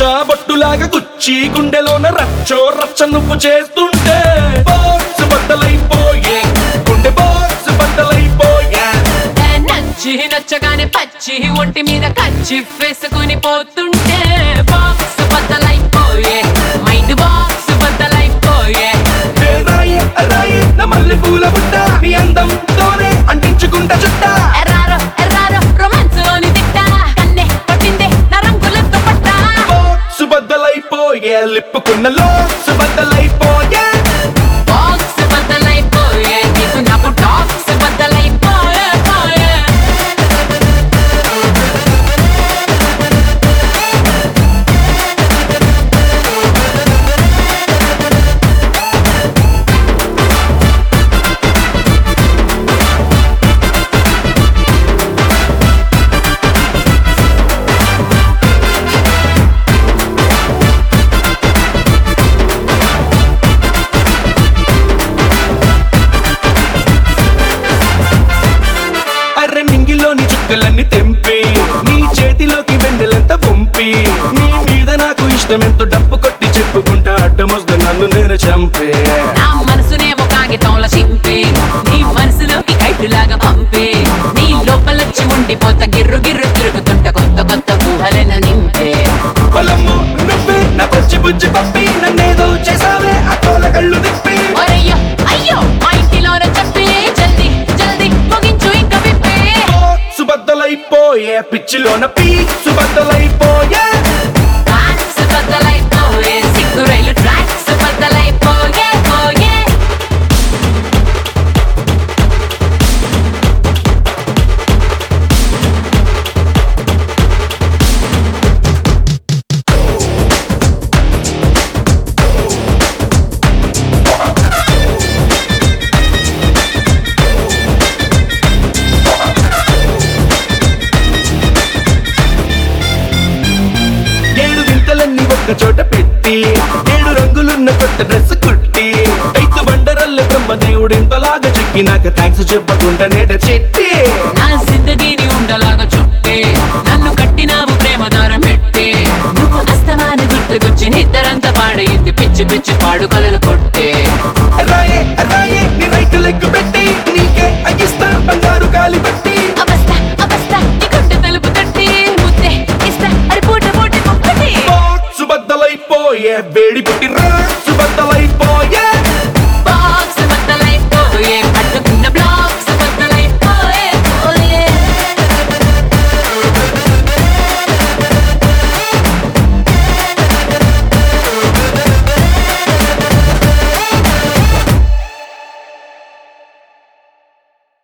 బొట్టులాగా గుచ్చి గుండెలోన రచ్చో రచ్చ నువ్వు చేస్తుంటే బాక్స్ బద్దలైపోయే గుండె బాక్స్ బద్దలైపోయే ఏ నచ్చి నచ్చగానే పచ్చి ఒంటి మీద కచ్చి వేసుకుని పోతుంటే బాక్స్ బద్దలైపోయే మైండ్ బాక్స్ బద్దలైపోయే ఏ రాయే రాయే నా మల్లె పూల బుట్ట నీ అందంతోనే అంటించుకుంటా చుట్ట ఎర్రారో ఎర్రారో రొమాన్స్ లోని తిట్ట కన్నే పట్టిందే నా రంగులతో పట్ట బాక్స్ బద్దలైపోయే లిప్పుకున్న లోక్స్ బద్దలైపోయే బాక్స్ బద్దలైపోయే నీకు నాకు టాక్స్ బద్దలైపోయే పోయే అర్రె నింగిలోని చుక్కలన్నీ తెంపి నీ చేతిలోకి వెండెలంత పంపి నీ మీద నాకు ఇష్టమెంతో డప్పు కొట్టి చెప్పుకుంటా అడ్డమొస్తే నన్ను నేను చంపే నా మనసునేమో కాగితంలో చింపి నీ మనసులోకి కైటులాగా పంపి నీ లోపలొచ్చి ఉండిపోత గిర్రు గిర్రు తిరుగుతుంట కొత్త కొత్త ఊహలను నింపే పొలము నువ్వే నా పచ్చి బుజ్జి పప్పి నన్నేదో చేసావే అట్టోల కళ్ళు తిప్పి ఒరయ్యో అయ్యో మా ఇంటిలోన చెప్పి జల్దీ జల్దీ ముగించు ఇంక విప్పి సుబద్దలైపోయే పిచ్చిలోన పీ సుబద్దలైపోయే ట్రాక్స్ బద్దలైపోయే సిగ్గు రైలు ట్రాక్స్ బద్దలైపోయే పోయే ఏడు వింతలన్నీ ఒక్క చోట పెట్టి ఏడు రంగులున్న కొత్త డ్రెస్ కుట్టి ఐదు బండరల్ల బ్రహ్మదేవుడు ఇంతలాగా చెక్కినాక థ్యాంక్స్ చెప్పకుండా నేట చెట్టి నా జిందగీని ఉండలాగా చుట్టే నన్ను కట్టినావు ప్రేమ దారం పెట్టి నువ్వు అస్తమాన గుర్తుకొచ్చి నిద్దరంతా పాడయింది పిచ్చి పిచ్చి పాడు కలలు కొట్టే రాయే రాయే నీ రైట్ లెగ్ పెట్టి నీకే అగిస్తా బంగారు గాలి పెట్టి అవస్థ అవస్థ నీ గుండె తలుపు తట్టి ముద్దే ఇస్తా అరి పూట పూట ముక్కటి బాక్స్ బద్దలైపోయే వేడి పుట్టి